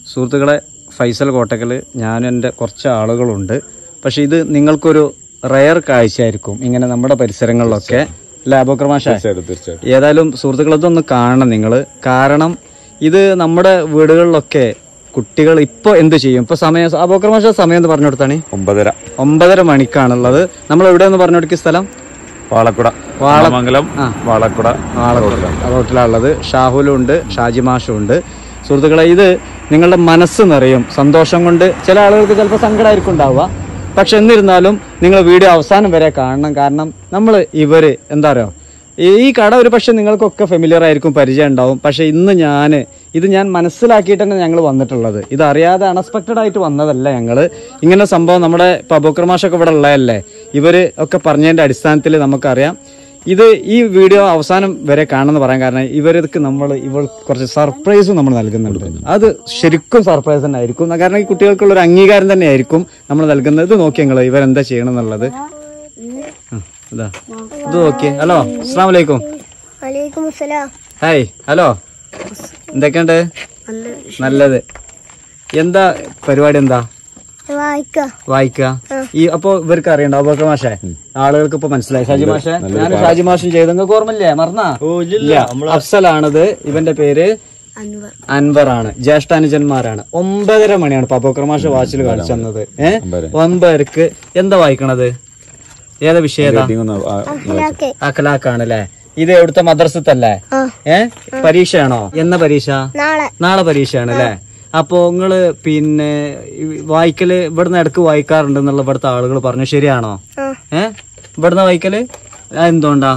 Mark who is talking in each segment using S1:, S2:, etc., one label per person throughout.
S1: സുഹൃത്തുക്കളെ ഫൈസൽ കോട്ടക്കൽ ഞാനും എൻ്റെ കുറച്ച് ആളുകളുണ്ട് പക്ഷെ ഇത് നിങ്ങൾക്കൊരു റയർ കാഴ്ചയായിരിക്കും ഇങ്ങനെ നമ്മുടെ പരിസരങ്ങളിലൊക്കെ അല്ലേ അബോക്രമാഷ
S2: തീർച്ചയായിട്ടും തീർച്ചയായിട്ടും
S1: ഏതായാലും സുഹൃത്തുക്കളെ ഇതൊന്ന് കാണണം നിങ്ങൾ കാരണം ഇത് നമ്മുടെ വീടുകളിലൊക്കെ കുട്ടികൾ ഇപ്പോൾ എന്ത് ചെയ്യും ഇപ്പോൾ സമയം അബോക്രമാഷ സമയം എന്ന് പറഞ്ഞു കൊടുത്താണ്
S2: ഒമ്പതര
S1: ഒമ്പതര മണിക്കാണുള്ളത് നമ്മൾ എവിടെയെന്ന് പറഞ്ഞു കൊടുക്കിയ സ്ഥലം
S2: വാളക്കുട
S1: വാള-
S2: വാളമംഗലം
S1: ആ.
S2: വാളക്കുട
S1: റോട്ടിലുള്ളത് ഷാഹുലും ഉണ്ട് ഷാജി മാഷും ഉണ്ട് സുഹൃത്തുക്കളെ ഇത് നിങ്ങളുടെ മനസ്സ് നിറയും സന്തോഷം കൊണ്ട് ചില ആളുകൾക്ക് ചിലപ്പോൾ സങ്കടമായിരിക്കും ഉണ്ടാവുക പക്ഷെ എന്നിരുന്നാലും നിങ്ങൾ വീഡിയോ അവസാനം വരെ കാണണം കാരണം നമ്മൾ ഇവര് എന്താ പറയുക ഈ കട ഒരു പക്ഷെ നിങ്ങൾക്കൊക്കെ ഫെമിലിയർ ആയിരിക്കും പരിചയം ഉണ്ടാവും പക്ഷെ ഇന്ന് ഞാൻ ഇത് ഞാൻ മനസ്സിലാക്കിയിട്ടാണ് ഞങ്ങൾ വന്നിട്ടുള്ളത് ഇത് അറിയാതെ അൺഎക്സ്പെക്റ്റഡ് ആയിട്ട് വന്നതല്ല ഞങ്ങൾ ഇങ്ങനെ സംഭവം നമ്മുടെ ഇപ്പൊ അബൂക്കർമാഷൊക്കെ ഇവിടെ ഉള്ളതല്ലേ ഇവര് ഒക്കെ പറഞ്ഞതിന്റെ അടിസ്ഥാനത്തിൽ നമുക്കറിയാം ഇത് ഈ വീഡിയോ അവസാനം വരെ കാണുമെന്ന് പറയാൻ കാരണം ഇവർക്ക് നമ്മൾ ഇവൾ കുറച്ച് സർപ്രൈസും നമ്മൾ നൽകുന്നുണ്ട് അത് ശരിക്കും സർപ്രൈസ് തന്നെ ആയിരിക്കും കാരണം ഈ കുട്ടികൾക്കുള്ള ഒരു അംഗീകാരം തന്നെ ആയിരിക്കും നമ്മൾ നൽകുന്നത് ഇത് നോക്കി നിങ്ങൾ ഇവരെന്താ ചെയ്യണം എന്നുള്ളത് ആ, ഇതാ ഇത് നോക്കിയേ ഹലോ അസ്സാം വലൈക്കും
S3: വലൈക്കും അസ്സലാം
S1: ഹായ് ഹലോ എന്തൊക്കെയുണ്ട് നല്ലത് എന്താ പരിപാടി എന്താ
S3: വായിക്ക
S1: വായിക്കുക ഈ അപ്പൊ ഇവർക്ക് അറിയണ്ട അബോക്ക മാഷേ ആളുകൾക്ക് ഇപ്പൊ മനസ്സിലായി ഷാജി മാഷേ ഞാൻ ഷാജി മാഷും ചെയ്തു നിങ്ങൾക്ക് ഓർമ്മയില്ലേ മറന്നാ ഇല്ല അഫ്സലാണ് ഇവന്റെ പേര്
S3: അൻവർ
S1: അൻവർ ആണ് ജ്യേഷ്ഠാനുജന്മാരാണ് ഒമ്പതര മണിയാണ് ഇപ്പൊ അബോക്കർ മാഷ വാച്ചിൽ കാണിച്ചു തന്നത് ഏഹ് ഒമ്പതരക്ക് എന്താ വായിക്കണത് ഏതാ വിഷയം ഏതാ
S2: ഒന്ന് ആ,
S3: അഖിലാക്കെ
S1: അഖലാക്കാണ് അല്ലേ ഇത് എവിടുത്തെ മദ്രസത്തല്ലേ
S3: ആ
S1: ഏ പരീക്ഷയാണോ എന്ന പരീക്ഷ
S3: നാളെ
S1: നാളെ പരീക്ഷയാണ് അല്ലേ അപ്പോ നിങ്ങള് പിന്നെ ഈ വായിക്കല് ഇവിടുന്ന് ഇടക്ക് വായിക്കാറുണ്ട് എന്നുള്ള ഇവിടുത്തെ ആളുകൾ പറഞ്ഞു ശരിയാണോ
S3: ആ
S1: ഏ ഇവിടുന്ന് വായിക്കല് ആ, എന്തുകൊണ്ടാ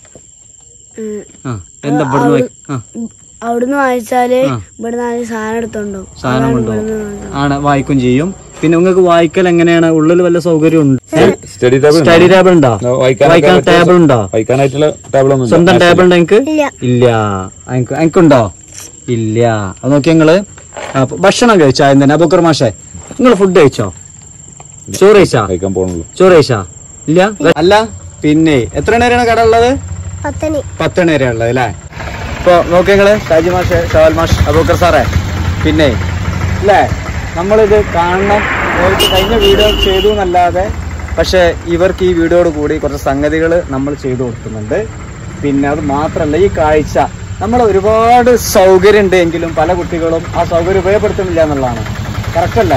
S3: ഉം.
S1: ആ എന്താ ഇവിടുന്ന് വായി ആ
S3: അവിടുന്ന് വായിച്ചാല് ഇവിടെ നാല് സാധനം എടുത്തോണ്ടോ
S1: സാധനം കൊണ്ടുപോകും ആണ് വായിക്കും ചെയ്യും പിന്നെ നിങ്ങൾക്ക് വായിക്കൽ എങ്ങനെയാണ് ഉള്ളിൽ വല്ല സൗകര്യം ഉണ്ട്
S2: സ്റ്റഡി ടേബിൾ ഉണ്ടോ?
S1: സ്റ്റഡി ടേബിൾ ഉണ്ടോ
S2: വായിക്കാനൊക്കെ
S1: വായിക്കാൻ
S2: പറ്റിയ-
S1: ടേബിൾ ഉണ്ടോ
S2: വായിക്കാനായിട്ടുള്ള ടേബിൾ ഒന്നും ഇല്ല.
S1: സ്വന്തം ടേബിൾ ഉണ്ട് എനിക്ക്
S3: ഇല്ല
S1: ഇല്ല എനിക്ക് എനിക്കുണ്ടോ ഇല്ല അത് നോക്കി നിങ്ങള് അപ്പൊ ഭക്ഷണം കഴിച്ചാ എന്തിനാ അബുക്കർ മാഷേ നിങ്ങൾ ഫുഡ് കഴിച്ചോ ചോറ് കഴിച്ചാ
S2: കഴിക്കാൻ പോകണുള്ളൂ
S1: ചോറ് കഴിച്ചാ ഇല്ല അല്ല പിന്നെ എത്ര മണി വരെയാണ് കട ഉള്ളത്
S3: പത്തനി
S1: പത്ത് മണി വരെ ഉള്ളത് അല്ലേ ഇപ്പൊ നോക്കി നിങ്ങള് ഷാജി മാഷ് ഷവാൽ മാഷ് അബൂക്കർ സാറേ പിന്നെ അല്ലേ നമ്മളിത് കാണണം നേരത്തെ കഴിഞ്ഞ വീഡിയോ ചെയ്തു എന്നല്ലാതെ പക്ഷെ ഇവർക്ക് ഈ വീഡിയോയോട് കൂടി കുറച്ച് സംഗതികൾ നമ്മൾ ചെയ്തു കൊടുക്കുന്നുണ്ട് പിന്നെ അത് മാത്രമല്ല ഈ കാഴ്ച നമ്മൾ ഒരുപാട് സൗകര്യം ഉണ്ട് എങ്കിലും പല കുട്ടികളും ആ സൗകര്യം ഉപയോഗപ്പെടുത്തുന്നില്ല എന്നുള്ളതാണ് കറക്റ്റ് അല്ലേ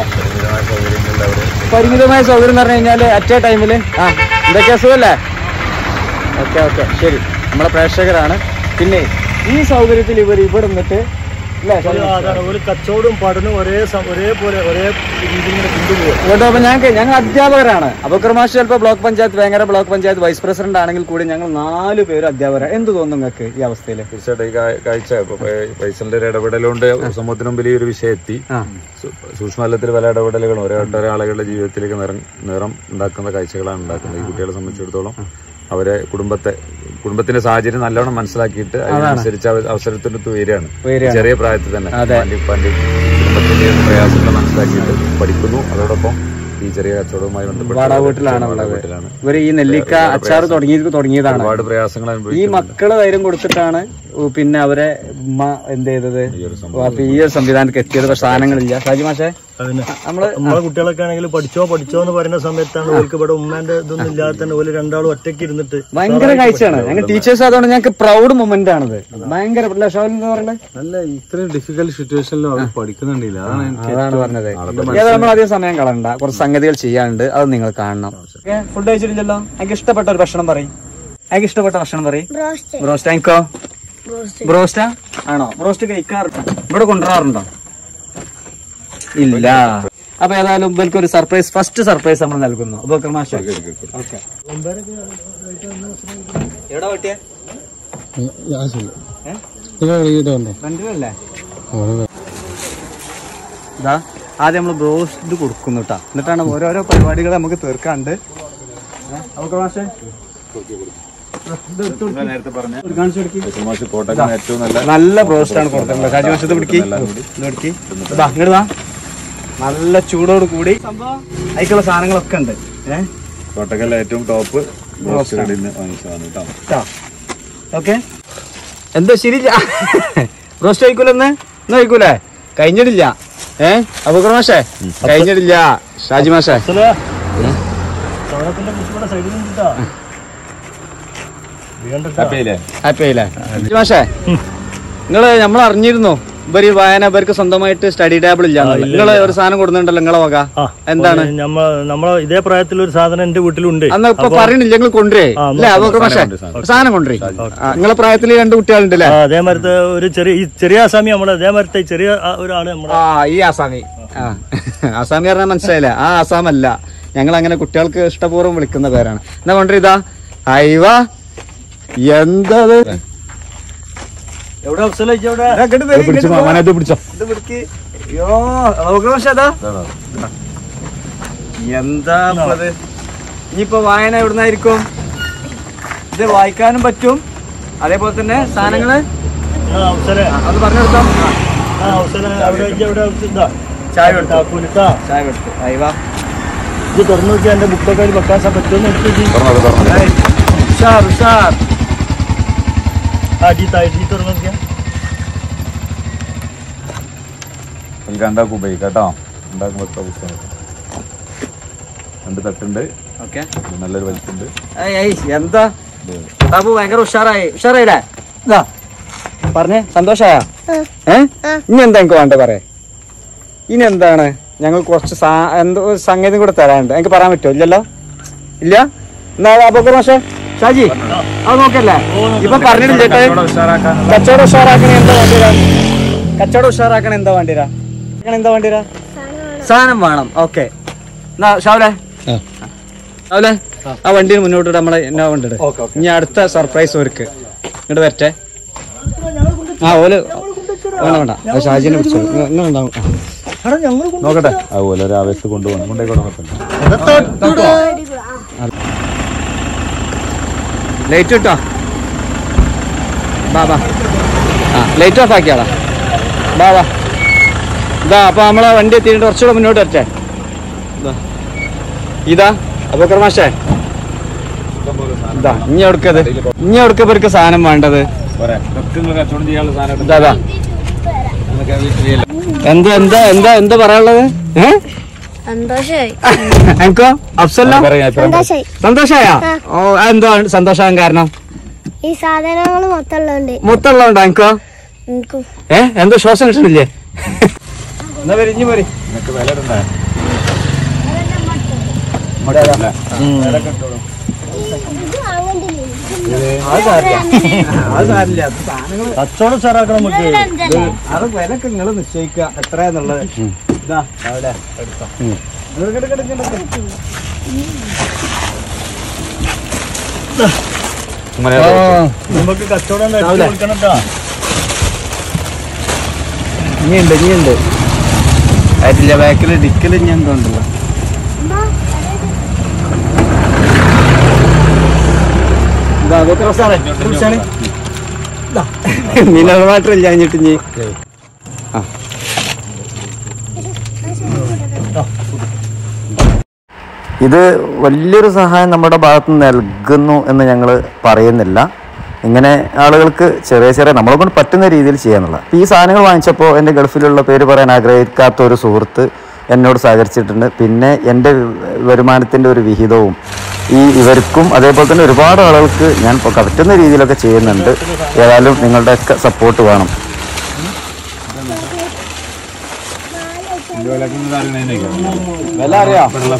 S1: പരിമിതമായ സൗകര്യം എന്ന് പറഞ്ഞു കഴിഞ്ഞാൽ അറ്റ് എ ടൈമില് ആ എന്തൊക്കെയാ സുഖല്ലേ ഓക്കെ ഓക്കെ ശരി നമ്മളെ പ്രേക്ഷകരാണ് പിന്നെ ഈ സൗകര്യത്തിൽ ഇവർ ഇവിടെ നിന്നിട്ട് അല്ലേ
S4: അതാണ് ഒരു കച്ചവടവും പഠനവും ഒരേ സം- ഒരേപോലെ ഒരേ രീതിയിൽ ഇങ്ങനെ കൊണ്ടുപോകും
S1: കേട്ടോ അപ്പൊ ഞങ്ങൾക്ക് ഞങ്ങൾ അധ്യാപകരാണ് അബക്കർ മാഷ് ചിലപ്പോൾ block panchayat Vengara block panchayat vice president ആണെങ്കിൽ കൂടി ഞങ്ങൾ നാല് പേര് അധ്യാപകരാണ് എന്ത് തോന്നുന്നു നിങ്ങൾക്ക് ഈ അവസ്ഥയിൽ
S2: തീർച്ചയായിട്ടും ഈ കാ- കാഴ്ച ഇപ്പൊ പൈ- പൈസന്റെ ഒരു ഇടപെടലുകൊണ്ട് സമൂഹത്തിന് മുമ്പിൽ ഈ ഒരു വിഷയം എത്തി
S1: ആ
S2: സൂ- സൂക്ഷ്മതലത്തിൽ പല ഇടപെടലുകളും ഓരോ ഒട്ടേറെ ആളുകളുടെ ജീവിതത്തിലേക്ക് നിറം നിറം ഉണ്ടാക്കുന്ന കാഴ്ചകളാണ് ഉണ്ടാക്കുന്നത് ഈ കുട്ടികളെ സംബന്ധിച്ചിടത്തോളം അവരെ കുടുംബത്തെ കുടുംബത്തിന്റെ സാഹചര്യം നല്ലോണം മനസ്സിലാക്കിയിട്ട് അതിനനുസരിച്ച് അവ- അവസരത്തിനൊത്ത് വരികയാണ്
S1: വരികയാണ്.
S2: ചെറിയ പ്രായത്തിൽ തന്നെ
S1: അതെ.
S2: ഉപ്പാന്റെ ഉപ്പാന്റെ കുടുംബത്തിന്റെ പ്രയാസങ്ങൾ മനസ്സിലാക്കിയിട്ട് പഠിക്കുന്നു അതോടൊപ്പം ഈ ചെറിയ കച്ചവടവുമായി ബന്ധപ്പെട്ട്
S1: വാടക വീട്ടിലാണ് ഉള്ളത്
S2: വീട്ടിലാണ്
S1: ഇവർ ഈ നെല്ലിക്ക അച്ചാർ തുടങ്ങി തുടങ്ങിയതാണ്
S2: ഒരുപാട് പ്രയാസങ്ങൾ
S1: ഈ
S2: അനുഭവിക്കുന്നു
S1: മക്കള് ധൈര്യം കൊടുത്തിട്ടാണ് ഉ- പിന്നെ അവരെ ഉമ്മ എന്ത് ചെയ്തത് അപ്പൊ ഈ ഒരു സംവിധാനത്തിൽ എത്തിയത് പക്ഷെ സാധനങ്ങളില്ല ഷാജി മാഷേ
S4: അതിന്
S1: നമ്മള്
S4: നമ്മളെ കുട്ടികളൊക്കെ ആണെങ്കിൽ പഠിച്ചോ പഠിച്ചോ എന്ന് പറയുന്ന സമയത്താണ് അവർക്ക് ഇവിടെ ഉമ്മാന്റെ ഇതൊന്നും ഇല്ലാതെ തന്നെ ഒരു രണ്ടാളും ഒറ്റയ്ക്ക് ഇരുന്നിട്ട്
S1: ഭയങ്കര കാഴ്ചയാണ് ഞങ്ങൾ ടീച്ചേഴ്സ് അതുകൊണ്ട് ഞങ്ങൾക്ക് പ്രൗഡ് മൊമെന്റ് ആണിത് ഭയങ്കര അല്ലേ ഷോൽ എന്താ പറയുന്നത്
S5: അല്ല ഇത്രയും ഡിഫിക്കൽട്ട് സിറ്റുവേഷനിലും അവർ പഠിക്കുന്നുണ്ടില്ല അതാണ് എനിക്ക്
S1: അതാണ് പറഞ്ഞത് ഏതാ നമ്മൾ അധികം സമയം കളണ്ട കുറച്ച് സംഗതികൾ ചെയ്യാനുണ്ട് അത് നിങ്ങൾ കാണണം ഫുഡ് കഴിച്ചിട്ടില്ലല്ലോ എനിക്ക് ഇഷ്ടപ്പെട്ട ഒരു ഭക്ഷണം പറയും എനിക്ക് ഇഷ്ടപ്പെട്ട ഭക്ഷണം പറയും
S3: ബ്രോസ്റ്റ്
S1: ബ്രോസ്റ്റ് എനിക്കോ
S3: ബ്രോസ്റ്റ്
S1: ബ്രോസ്റ്റാ ആണോ ബ്രോസ്റ്റ് കഴിക്കാറുണ്ടോ ഇവിടെ കൊണ്ടുവരാറുണ്ടോ ഇല്ല അപ്പൊ ഏതായാലും ഇവർക്ക് ഒരു സർപ്രൈസ് ഫസ്റ്റ് സർപ്രൈസ് നമ്മൾ നൽകുന്നു അബൂബക്കർ മാഷ് ഓക്കെ എവിടെ പറ്റിയ ഫ്രണ്ടിലല്ലേ ഇതാ ആദ്യം നമ്മൾ ബ്രോസ്റ്റ് ഇത് കൊടുക്കുന്നു കേട്ടാ എന്നിട്ടാണ് ഓരോരോ പരിപാടികൾ നമുക്ക് തീർക്കാണ്ട് ഏ, അബൂബക്കർ മാഷേ ഇത് എടുത്ത് കൊടുക്ക്.
S2: നേരത്തെ പറഞ്ഞ
S1: ഒരു കാണിച്ചു കൊടുക്ക്.
S2: മാഷ് കോട്ടക്കാൻ ഏറ്റവും നല്ല
S1: നല്ല ബ്രോസ്റ്റ് ആണ് കൊടുക്കുന്നത് ഷാജി മാഷത്ത് പിടിക്കി പിടിക്കി ഇതാ ഇങ്ങോട്ട് വാ നല്ല ചൂടോട് കൂടി അതിക്കുള്ള സാധനങ്ങളൊക്കെ ഉണ്ട് ഏഹ്
S2: കോട്ടക്കലിലെ ഏറ്റവും ടോപ്പ് ബ്രോസ്റ്റ് കടയിൽ നിന്ന് വാങ്ങിച്ചതാണ് കേട്ടോ
S1: ഓക്കെ എന്താ ശരിയില്ല റോസ്റ്റ് കഴിക്കൂലെന്ന് ഇന്ന് കഴിക്കൂലേ കഴിഞ്ഞിട്ടില്ല ഏ അബൂക്കർ മാഷേ കഴിഞ്ഞിട്ടില്ല ഷാജി മാഷേ
S4: അഫ്സലേ, ചോളത്തിന്റെ കുറിച്ച് ഇവിടെ സൈഡിൽ നിന്നിട്ടാ വീണ്ടും
S2: ഹാപ്പിയില്ലേ
S1: ഹാപ്പി ആയില്ലേ ഷാജി മാഷേ നിങ്ങള് നമ്മൾ അറിഞ്ഞിരുന്നു ഇവര് വായന ഇവർക്ക് സ്വന്തമായിട്ട് സ്റ്റഡി ടേബിൾ ഇല്ല നിങ്ങള് ഒരു സാധനം കൊടുക്കുന്നുണ്ടല്ലോ നിങ്ങളെ വക
S4: ആ,
S1: എന്താണ്
S4: ഒന്ന് നമ്മ നമ്മളെ ഇതേ പ്രായത്തിലുള്ള ഒരു സാധനം എന്റെ വീട്ടിലുണ്ട്
S1: അന്ന് ഇപ്പൊ പറയണില്ല നിങ്ങൾ കൊണ്ടുവരേ
S4: ആ,
S1: അല്ലേ അബൂക്കർ മാഷേ സാധനം കൊണ്ടുവരേ നിങ്ങളെ പ്രായത്തിൽ രണ്ട് കുട്ടികളുണ്ട് അല്ലേ
S4: ആ, അതേമാതിരത്തെ ഒരു ചെറിയ ഈ ചെറിയ ആസാമി നമ്മളെ അതേമാതിരത്തെ ഈ ചെറിയ ആ, ഒരാള് നമ്മളെ
S1: ആ ഈ ആസാമി ആ ആസാമി പറഞ്ഞാൽ മനസ്സിലായില്ല ആ ആസാം അല്ല ഞങ്ങൾ അങ്ങനെ കുട്ടികൾക്ക് ഇഷ്ടപൂർവ്വം വിളിക്കുന്ന പേരാണ് എന്നാ കൊണ്ടു ഇതാ അയവ എന്തത്
S4: എവിടെ അഫ്സല ഇജ്ജ് എവിടെ
S2: പിടിച്ചോ
S1: എന്താ ഇപ്പത്? ഇനിയിപ്പോ വായന എവിടുന്നായിരിക്കും ഇത് വായിക്കാനും പറ്റും അതേപോലെ തന്നെ സാധനങ്ങള്
S4: ആ, അഫ്സലെ
S1: അത് പറഞ്ഞു കൊടുക്കാം
S4: ആ അഫ്സലെ അവിടെ ഇജ്ജ് എവിടെ ഇതാ
S1: ചായ കൊടുത്തു
S4: താക്കൂലിത്താ
S1: ചായ കൊടുത്തു അയവ
S4: ഇത് തുറന്നു നോക്കിയാൽ എന്റെ ബുക്കൊക്കെ അതിൽ വെക്കാൻ സാ- പറ്റുമെന്ന് എടുത്തു ജി
S2: തുറന്നത് തുറന്നത്
S1: ഉഷാർ ഉഷാർ
S4: ആ ജി താഴെ ജി തുറന്നു നോക്കിയാ
S2: നമുക്ക് ഉണ്ടാക്കും ഉപയോഗിക്കാം കേട്ടോ ഉണ്ടാക്കുമ്പോൾ എത്ര പുസ്തകം രണ്ട് തട്ടുണ്ട്
S1: ഓക്കെ
S2: നല്ലൊരു വലിപ്പുണ്ട്
S1: എന്താ ബാബു ഭയങ്കര ഉഷാറായി ഉഷാറായില്ലേ ഇതാ പറഞ്ഞേ സന്തോഷായ ഏ ഇനി എന്താ എനിക്ക് വേണ്ട പറയേ ഇനി എന്താണ് ഞങ്ങൾ കുറച്ച് സാ- എന്തോ ഒരു സംഗതി കൂടെ തരാനുണ്ട് എനിക്ക് പറയാൻ പറ്റുമോ ഇല്ലല്ലോ ഇല്ല എന്നാ അപ്പൊ മാഷേ ഷാജി അത് നോക്കല്ലേ ഇപ്പൊ പറഞ്ഞിട്ടില്ലേ കച്ചവടം ഉഷാറാക്കണ എന്താ വേണ്ടിരാ കച്ചവടം ഉഷാറാക്കണ എന്താ വേണ്ടിരാ എന്താ വേണ്ടിരാ സാധനം വേണം ഓക്കെ എന്നാ ഷാവലെ ഷാവലെ ആ വണ്ടിയിൽ മുന്നോട്ട് ഇടാം, നമ്മളെ എന്നാ വണ്ടി ഇനി അടുത്ത സർപ്രൈസ് ഒരുക്ക് ഇങ്ങോട്ട് വരട്ടെ ആ ഓല് വേണ്ട വേണ്ട അത് ഷാജിനെ പിടിച്ചോളൂ ഇങ്ങ- ഇങ്ങനെ ഉണ്ടാവും
S4: എടാ ഞങ്ങൾ
S2: നോക്കട്ടെ അതുപോലെ ഒരു ആവേശം കൊണ്ടുപോകണം കൊണ്ടേക്കോട്ടെ കുഴപ്പമില്ല
S1: ലൈറ്റ് ഇട്ടോ ബാ ബാ ആ ലൈറ്റ് ഓഫ് ആക്കിയാളാ ബാ ബാ ഇതാ അപ്പൊ നമ്മളെ വണ്ടി എത്തിയിട്ട് കുറച്ചുകൂടെ മുന്നോട്ട് വരട്ടെ ഇതാ. ഇതാ അപ്പൊ മാഷേ ഇതാ ഇനി എവിടുക്കത് ഇനി എവിടുക്ക ഇവർക്ക് സാധനം വേണ്ടത്
S2: പോരെ ഇതൊക്കെ നിങ്ങൾ കച്ചവടം ചെയ്യാനുള്ള സാധനം
S1: ഇതാ ഇതാ. എന്താ എന്താ എന്താ എന്താ പറയാനുള്ളത് ഏ
S3: സന്തോഷായി
S1: എനിക്കോ അഫ്സല്ലോ
S2: പറയാം ഇത്രയും
S3: സന്തോഷായി
S1: സന്തോഷായ ഓ എന്താ സന്തോഷാകാൻ കാരണം
S3: ഈ സാധനങ്ങൾ മൊത്തം ഉള്ളതുകൊണ്ട്
S1: മുത്തുള്ളതുണ്ടോ എനിക്കോ
S3: എനിക്കും
S1: ഏ എന്തോ ശ്വാസം കിട്ടുന്നില്ലേ എന്നാ വരി ഇഞ്ഞു പോരി
S2: നിനക്ക് വില ഇടണ്ടേ
S4: കച്ചവടം സാറാക്കണം നമുക്ക്
S1: അത് വിലക്ക് നിങ്ങൾ നിശ്ചയിക്കുക എത്രയാന്നുള്ളത് ഇതാ അവിടെ എടുത്തോ ഇങ്ങട് ഇങ്ങട് ഇങ്ങട് ഇങ്ങട് ഇങ്ങട്.
S2: ഇങ്ങനെ
S4: നമുക്ക് കച്ചവടം നടത്തി കൊടുക്കണം ട്ടാ.
S1: ഇനിയുണ്ട് ഇനിയുണ്ട് ആയിട്ടില്ല ബാക്കിൽ ഡിക്കൽ ഇനി എന്തോ ഉണ്ടല്ലോ ഇതാ അതൊക്കെ സാറേ കുടിച്ചാണ് മിനറൽ വാട്ടർ ഇല്ല കഴിഞ്ഞിട്ട് ഇനി ആ
S6: ഇത് വലിയൊരു സഹായം നമ്മുടെ ഭാഗത്ത് നിന്ന് നൽകുന്നു എന്ന് ഞങ്ങൾ പറയുന്നില്ല ഇങ്ങനെ ആളുകൾക്ക് ചെറിയ ചെറിയ നമ്മളെ കൊണ്ട് പറ്റുന്ന രീതിയിൽ ചെയ്യാന്നുള്ള ഈ സാധനങ്ങൾ വാങ്ങിച്ചപ്പോൾ എൻ്റെ ഗൾഫിലുള്ള പേര് പറയാൻ ആഗ്രഹിക്കാത്ത ഒരു സുഹൃത്ത് എന്നോട് സഹകരിച്ചിട്ടുണ്ട് പിന്നെ എൻ്റെ വരുമാനത്തിൻ്റെ ഒരു വിഹിതവും ഈ ഇവർക്കും അതേപോലെ തന്നെ ഒരുപാട് ആളുകൾക്ക് ഞാൻ ഇപ്പോൾ പറ്റുന്ന രീതിയിലൊക്കെ ചെയ്യുന്നുണ്ട് ഏതായാലും നിങ്ങളുടെയൊക്കെ സപ്പോർട്ട് വേണം
S1: വില അറിയോ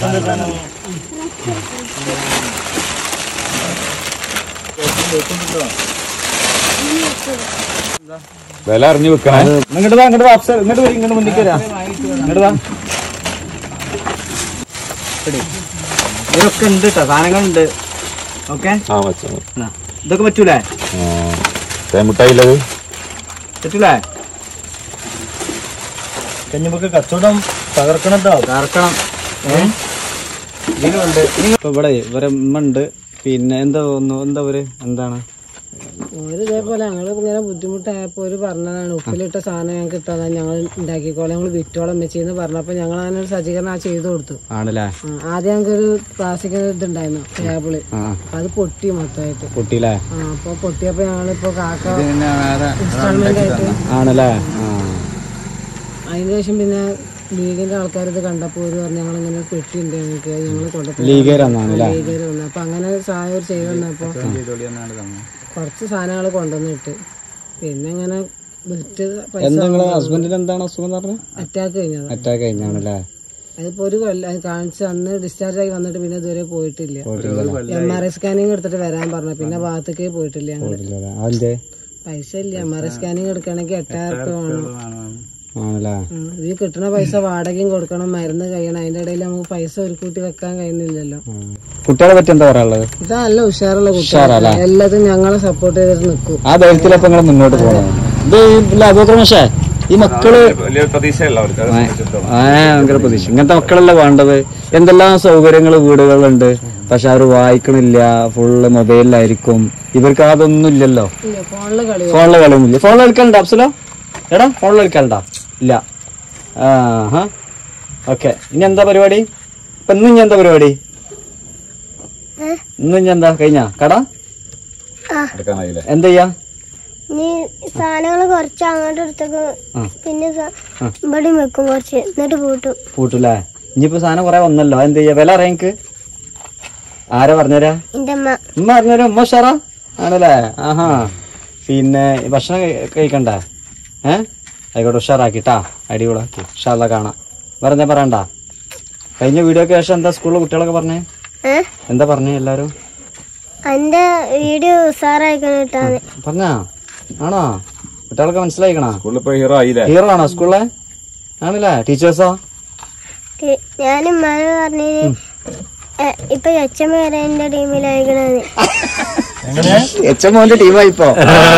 S2: വില അറിഞ്ഞു വെക്കണേ
S1: ഇങ്ങോട്ട് വാ ഇങ്ങോട്ട് വാ അഫ്സൽ ഇങ്ങോട്ട് വരി ഇങ്ങോട്ട് മുന്നിൽ വരാ ഇങ്ങോട്ട് വാ എടി. ഇതൊക്കെ ഉണ്ട് കേട്ടോ സാധനങ്ങളുണ്ട് ഓക്കെ
S2: ആ വെച്ചോ
S1: ഇതൊക്കെ പറ്റൂലേ
S2: തേമുട്ടായില്ലത്
S1: പറ്റൂലേ
S4: ഇനി നമുക്ക് കച്ചവടം തകർക്കണം ട്ടോ.
S1: കറക്കണം ഇതിലുണ്ട് ഇപ്പൊ ഇവിടെ ഇവരെ ഉമ്മ ഉണ്ട് പിന്നെ എന്താ തോന്നുന്നു എന്താ ഒരു എന്താണ്
S7: ഓര് ഇതേപോലെ ഞങ്ങൾ ഇങ്ങനെ ബുദ്ധിമുട്ടായപ്പോ ഓര് പറഞ്ഞതാണ് ഉപ്പിലിട്ട സാധനം ഞങ്ങൾക്ക് കിട്ടാതെ ഞങ്ങൾ ഉണ്ടാക്കിക്കോളെ ഞങ്ങൾ വിറ്റോളം വെച്ചെന്ന് പറഞ്ഞപ്പോ ഞങ്ങൾ അങ്ങനെ ഒരു സജ്ജീകരണം ആ ചെയ്തു കൊടുത്തു
S1: ആണല്ലേ
S7: ആ, ആദ്യം ഞങ്ങൾക്ക് ഒരു പ്ലാസ്റ്റിക് ഇതുണ്ടായിരുന്നു ടേബിള്
S1: ആ
S7: അപ്പൊ അത് പൊട്ടി മൊത്തമായിട്ട്
S1: കുട്ടിയില്ലേ
S7: ആ അപ്പൊ പൊട്ടിയപ്പോ ഞങ്ങളിപ്പോ കാക്ക
S1: പിന്നെ വേറെ
S7: ഇൻസ്റ്റാൾമെന്റ് ആയിട്ട്
S1: ആണല്ലേ ആ
S7: അതിന് ശേഷം പിന്നെ ലീഗിന്റെ ആൾക്കാർ ഇത് കണ്ടപ്പോൾ ഒരു പറഞ്ഞു ഞങ്ങൾ ഇങ്ങനെ പെട്ടി ഉണ്ട് ഞങ്ങൾക്ക് ഞങ്ങൾ കൊണ്ടുപോയി
S1: ലീഗേരാന്നാണ് അല്ലേ
S7: ലീഗർ വന്നു അപ്പൊ അങ്ങനെ സഹായം ചെയ്ത് തന്നപ്പോ കുറച്ച് സാധനങ്ങൾ കൊണ്ടുവന്നിട്ട് പിന്നെ ഇങ്ങനെ വിറ്റ് പൈസ
S1: എന്താ നിങ്ങളെ ഹസ്ബൻഡിന് എന്താണ് അസുഖം എന്ന് പറഞ്ഞത്
S7: അറ്റാക്ക് കഴിഞ്ഞത്
S1: അറ്റാക്ക് കഴിഞ്ഞാണല്ലേ
S7: അതിപ്പോ ഒരു കൊല്ലം അത് കാണിച്ച് അന്ന് ഡിസ്ചാർജ് ആയി വന്നിട്ട് പിന്നെ ഇതുവരെ പോയിട്ടില്ല എം ആർ ഐ സ്കാനിങ് എടുത്തിട്ട് വരാൻ പറഞ്ഞു പിന്നെ ഭാഗത്തേക്ക് പോയിട്ടില്ല ഞങ്ങള്
S1: ഇല്ലല്ലേ? അതിന്റെ
S7: പൈസ ഇല്ല എം ആർ ഐ സ്കാനിങ് എടുക്കണമെങ്കിൽ എട്ടായിരം രൂപ വേണം
S1: ആണല്ലേ
S7: ഉം. ഇത് കിട്ടുന്ന പൈസ വാടകയും കൊടുക്കണം മരുന്ന് കഴിയണം അതിന്റെ ഇടയിൽ നമുക്ക് പൈസ ഒരു കൂട്ടി വെക്കാൻ കഴിയുന്നില്ലല്ലോ
S1: കുട്ടികളെ പറ്റി എന്താ പറയാനുള്ളത്
S7: ഇത് നല്ല ഉഷാറുള്ള കുട്ടികളാണ് എല്ലാതും ഞങ്ങളെ സപ്പോർട്ട് ചെയ്തിട്ട് നിൽക്കും
S1: ആ ധൈര്യത്തിലൊപ്പം നിങ്ങൾ മുന്നോട്ട് പോകണം ഇത് ഇല്ല അബൂക്രമേഷേ ഈ മക്കള്
S2: വലിയ പ്രതീക്ഷയല്ല അവർക്ക് അത് സംബന്ധിച്ചിടത്തോളം.
S1: ആ ഭയങ്കര പ്രതീക്ഷ ഇങ്ങനത്തെ മക്കളല്ല വേണ്ടത് എന്തെല്ലാം സൗകര്യങ്ങൾ വീടുകളുണ്ട് പക്ഷെ അവർ വായിക്കണില്ല ഫുള്ള് മൊബൈലിലായിരിക്കും ഇവർക്ക് അതൊന്നും ഇല്ലല്ലോ
S7: ഇല്ല ഫോണില് കളി
S1: ഫോണിൽ കളിയൊന്നുമില്ല ഫോണിൽ കളിക്കലുണ്ടോ അപ്സലോ എടാ ഫോണിൽ കളിക്കലുണ്ടോ ഇല്ല ആ ഹാ ഓക്കെ ഇനി എന്താ പരിപാടി ഇപ്പൊ ഇന്ന് ഇനി എന്താ പരിപാടി ഇന്ന് ഇനി എന്താ കഴിഞ്ഞ കട
S2: എടുക്കാനായില്ലേ
S1: എന്താ ചെയ്യാ
S3: ഇനി സാധനങ്ങൾ കുറച്ച് അങ്ങോട്ട് എടുത്തേക്ക് പിന്നെ സ- ഇവിടെ വെക്കും കുറച്ച് എന്നിട്ട് പൂട്ടും
S1: പൂട്ടൂലേ ഇനിയിപ്പോ സാധനം കുറെ വന്നല്ലോ എന്ത് ചെയ്യാ വില അറിയാ ആരാ പറഞ്ഞുതരാ
S3: എന്റെ അമ്മ
S1: ഉമ്മ പറഞ്ഞുതരാ ഉമ്മ ഉഷാറാ ആണല്ലേ ആഹാ പിന്നെ ഈ ഭക്ഷണം കഴി- കഴിക്കണ്ടേ ഏ ആയിക്കോട്ടെ ഉഷാറാക്കിട്ടാ അടിപൊളാക്കി ഉഷാറ കാണാം വേറെ എന്താ പറയണ്ട കഴിഞ്ഞ വീഡിയോക്ക് ശേഷം എന്താ സ്കൂളിലെ കുട്ടികളൊക്കെ പറഞ്ഞേ
S3: ഏ
S1: എന്താ പറഞ്ഞേ എല്ലാരും
S3: എന്റെ വീഡിയോ ഉസാറായിക്കണം കിട്ടാന്ന്
S1: പറഞ്ഞാ ആണോ കുട്ടികളൊക്കെ മനസ്സിലായിക്കണോ
S2: സ്കൂളിൽ ഇപ്പൊ ഹീറോ ആയില്ലേ
S1: ഹീറോ ആണോ സ്കൂളിലെ ആണല്ലേ ടീച്ചേഴ്സോ
S3: ഞാൻ ഉമ്മാനെ പറഞ്ഞത് ഏ, ഇപ്പൊ അച്ഛമ്മ വരെ എന്റെ ടീമിലായിക്കണെന്ന്
S1: എച്ച് മോന്റെ ടീമായിപ്പോ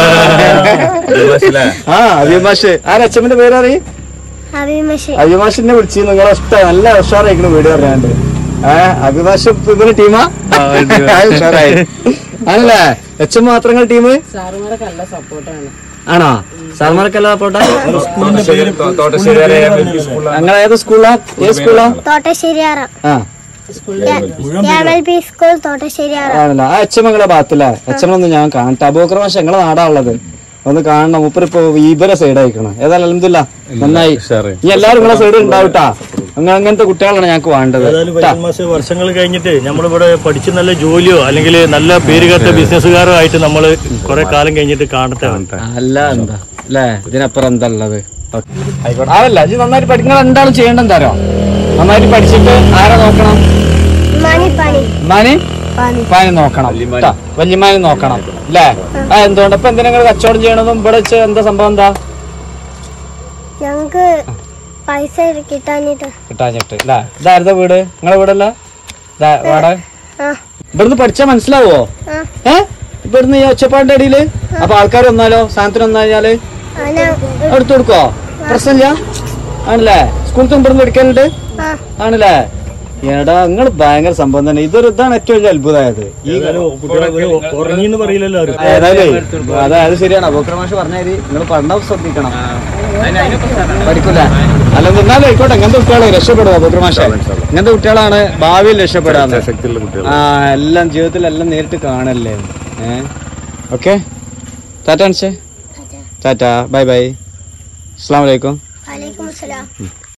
S1: ആ അഭിമാഷ് ആരാ എച്ചമ്മിന്റെ പേരറി
S3: അഭിമഷ്
S1: അഭിമാഷിനെ വിളിച്ച് നിങ്ങളെ ഇഷ്ടം നല്ല ഉഷാറായിക്കണ വീട് പറയാണ്ട് ഏഹ് അഭിമാഷ് ഇപ്പൊ ഇവര് ടീമാ ഉഷാറായി ആണല്ലേ എച്ച് മാത്രങ്ങൾ ടീം
S7: സാറുമാരൊക്കെ നല്ല സപ്പോർട്ടാണ്
S1: ആണോ സാർമാർക്കല്ല പോട്ടെ
S2: തോട്ടശ്ശേരി സ്കൂളിൽ
S1: ഞങ്ങൾ ഏത് സ്കൂളാ ഏത് സ്കൂളാ
S3: തോട്ടശ്ശേരിയാറ
S1: ആ
S3: എൽ പി സ്കൂൾ തോട്ടശ്ശേരിയാറ
S1: ആണല്ലോ ആ എച്ചമ്മങ്ങളെ ഭാഗത്തല്ലേ എച്ചമ്മളൊന്ന് ഞാൻ കാണട്ടെ അബൂക്രമാശ ഞങ്ങളെ നാടാ ഉള്ളത് ഒന്ന് കാണണം മൂപ്പരിപ്പോ ഈബരെ സൈഡ് അയക്കണം ഏതായാലും അലഹമില്ല നന്നായി ഇനി എല്ലാരും നിങ്ങളെ സൈഡ് ഉണ്ടാവട്ടാ അങ്ങനെ അങ്ങനത്തെ കുട്ടികളാണ് ഞങ്ങൾക്ക് വേണ്ടത്
S4: ഏതായാലും പതിനൊന്ന് മാസം വർഷങ്ങൾ കഴിഞ്ഞിട്ട് നമ്മളിവിടെ പഠിച്ച് നല്ല ജോലിയോ അല്ലെങ്കിൽ നല്ല പേരുകേട്ട ബിസിനസ്സുകാരോ ആയിട്ട് നമ്മൾ കുറെ കാലം കഴിഞ്ഞിട്ട് കാണട്ടെ
S1: അല്ല എന്താ അല്ലേ ഇതിനപ്പുറം എന്താ ഉള്ളത് ആയിക്കോട്ടെ അതല്ല ഇത് നന്നായിട്ട് പഠിക്കുന്ന രണ്ടാളും ചെയ്യേണ്ട എന്താരോ നന്നായിട്ട് പഠിച്ചിട്ട് ആരെ നോക്കണം
S3: മണിപ്പണി
S1: ഉമ്മാനെ ഉപ്പാനെ നോക്കണം ട്ടാ. വല്യമ്മാനെ നോക്കണം അല്ലേ ആ എന്തുകൊണ്ട് ഇപ്പൊ എന്തിനാ നിങ്ങൾ കച്ചവടം ചെയ്യണതും ഇവിടെ വെച്ച് എന്താ സംഭവം എന്താ
S3: ഞങ്ങക്ക് പൈസ കിട്ടാനിട്ട്
S1: കിട്ടാഞ്ഞിട്ട് അല്ലേ ഇതാരുടെ വീട് നിങ്ങളെ വീടല്ല ഇതാ വാടക
S3: ആ
S1: ഇവിടുന്ന് പഠിച്ചാ മനസ്സിലാവോ
S3: ആ
S1: ഏ ഇവിടുന്ന് ഈ ഒച്ചപ്പാടിന്റെ അടിയില് അപ്പൊ ആൾക്കാർ വന്നാലോ സാധനത്തിന് വന്നു കഴിഞ്ഞാല്
S3: അങ്ങനെ
S1: എടുത്തു കൊടുക്കോ പ്രശ്നമില്ല ആണല്ലേ സ്കൂളിൽ നിന്ന് ഇവിടുന്ന് എടുക്കലുണ്ട്
S3: ആ
S1: ആണല്ലേ എടാ നിങ്ങൾ ഭയങ്കര സംഭവം തന്നെ ഇതൊരു ഇതാണ് ഏറ്റവും വലിയ അത്ഭുതമായത് ഈ
S4: ഉറങ്ങിന്ന് പറയില്ലല്ലോ അവര്
S1: ഏതായാലും അതായത് ശരിയാണ് അബോക്രമാഷ് പറഞ്ഞാല് നിങ്ങൾ പഠനം ശ്രദ്ധിക്കണം പഠിക്കൂല അല്ല എന്നാലും ആയിക്കോട്ടെ ഇങ്ങനത്തെ കുട്ടികളെ രക്ഷപ്പെടും അബോക്രമാഷ ഇങ്ങനത്തെ കുട്ടികളാണ് ഭാവിയിൽ രക്ഷപ്പെടാന്ന്
S2: ശക്തിയുള്ള കുട്ടികൾ
S1: ആ എല്ലാം ജീവിതത്തിൽ എല്ലാം നേരിട്ട് കാണല്ലേ ഏ ഓക്കെ ടാറ്റ അൻഷേ ടാറ്റ ബൈ ബൈ അസ്സാം വലൈക്കും
S3: വലൈക്കും അസ്സലാം